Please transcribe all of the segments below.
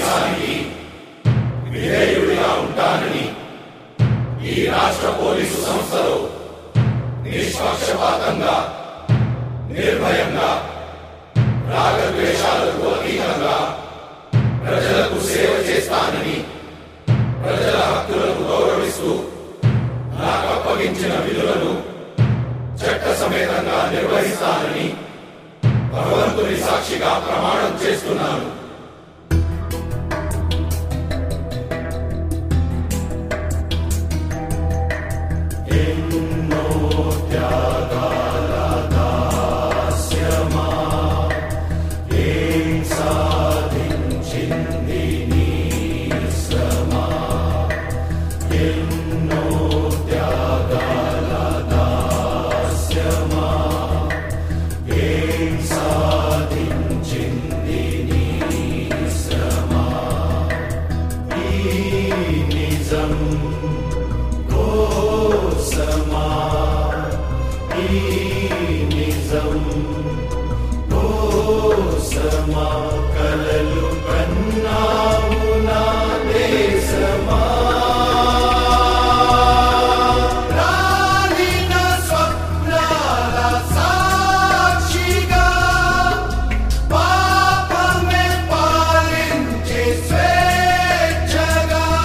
భారతదేశానికి విధేయుడిగా ఉంటానని ఈ రాష్ట్ర పోలీసు సంస్థలో నిష్పక్షపాతంగా నిర్భయంగా రాగద్వేషాలకు అతీతంగా ప్రజలకు సేవ చేస్తానని ప్రజల హక్కులను గౌరవిస్తూ నాకు అప్పగించిన విధులను చట్ట సమేతంగా నిర్వహిస్తానని భగవంతుని సాక్షిగా ప్రమాణం చేస్తున్నాను రాలిన స్వప్నాల సాక్షిగా పాపమే పాలించే స్వేచ్ఛగా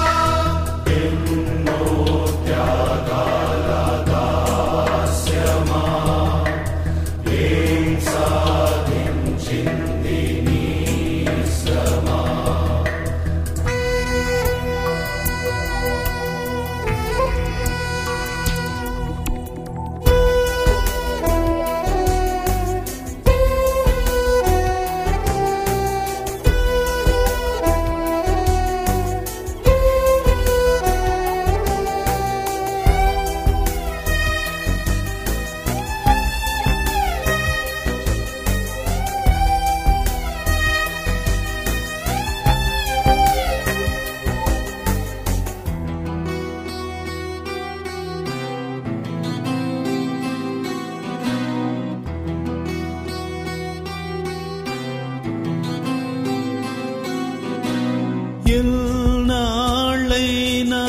ఎల్నాళ్ళైనా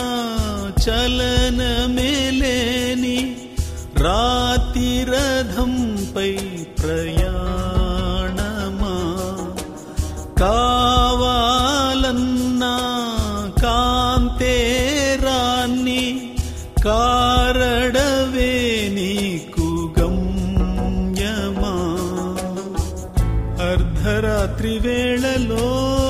చలనమేలేని రాతి రథంపై ప్రయాణమా కావాలన్నా కాంతేరాన్ని కారడవే నీకు గమ్యమా అర్ధరాత్రి వేళలో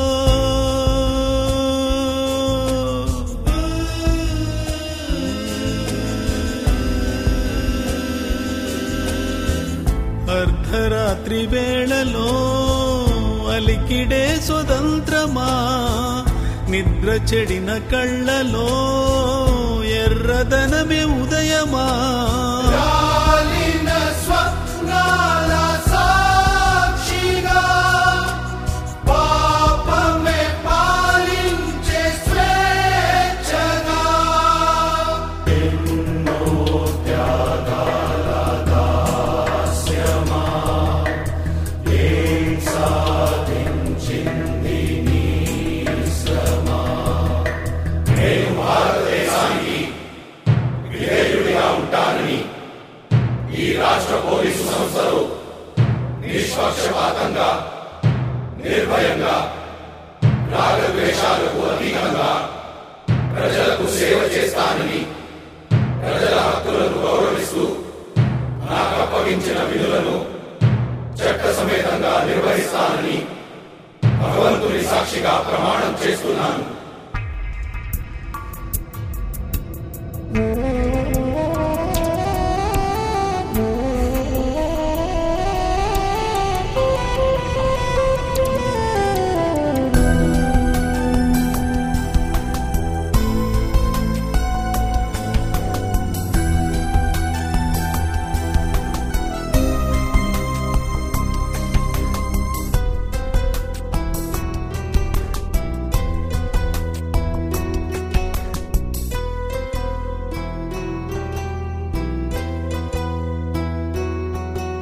అర్ధరాత్రి వేళలో అలికిడే స్వతంత్రమా నిద్ర చెడిన కళ్ళలో ఎర్రదనమే ఉదయమా రాలిన స్వప్నాల సాక్షిగా పాపమే పాలించే స్వేచ్ఛగా నేను భారతదేశానికి విధేయుడిగా ఉంటానని ఈ రాష్ట్ర పోలీసు సంస్థలో నిష్పక్షపాతంగా నిర్భయంగా రాగద్వేషాలకు అతీతంగా ప్రజలకు సేవ చేస్తానని ప్రజల హక్కులను గౌరవిస్తూ నాకు అప్పగించిన విధులను చట్ట సమేతంగా నిర్వహిస్తానని భగవంతుని సాక్షిగా ప్రమాణం చేస్తున్నాను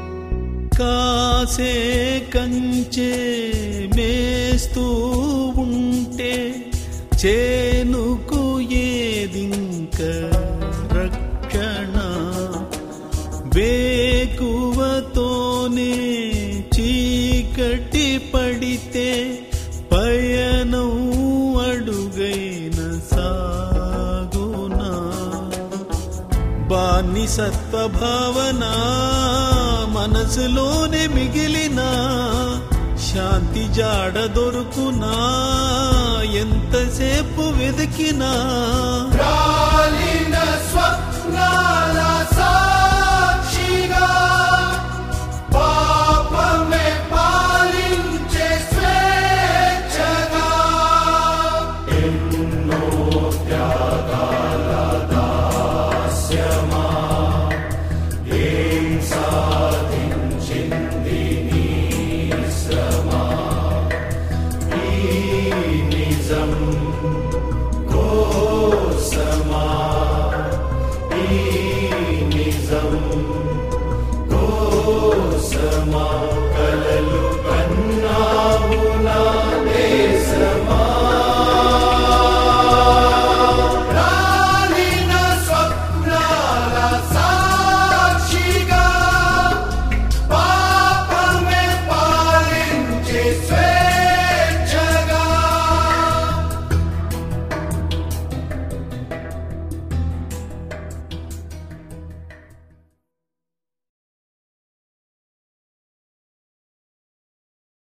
కాసే కంచే మేస్తూ ఉండ చేనుకు ఏదింక రక్షణ వేకువతోనే చీకటి పడితే పయనం అడుగైన సాగునా బాని సత్వభావన మనసులోనే మిగిలిన శాంతి జాడ దొరుకునా ఎంతసేపు వెతికినా రాలిన స్వప్నాల సాక్షిగా పాపమే పాలించే స్వేచ్ఛగా నిజం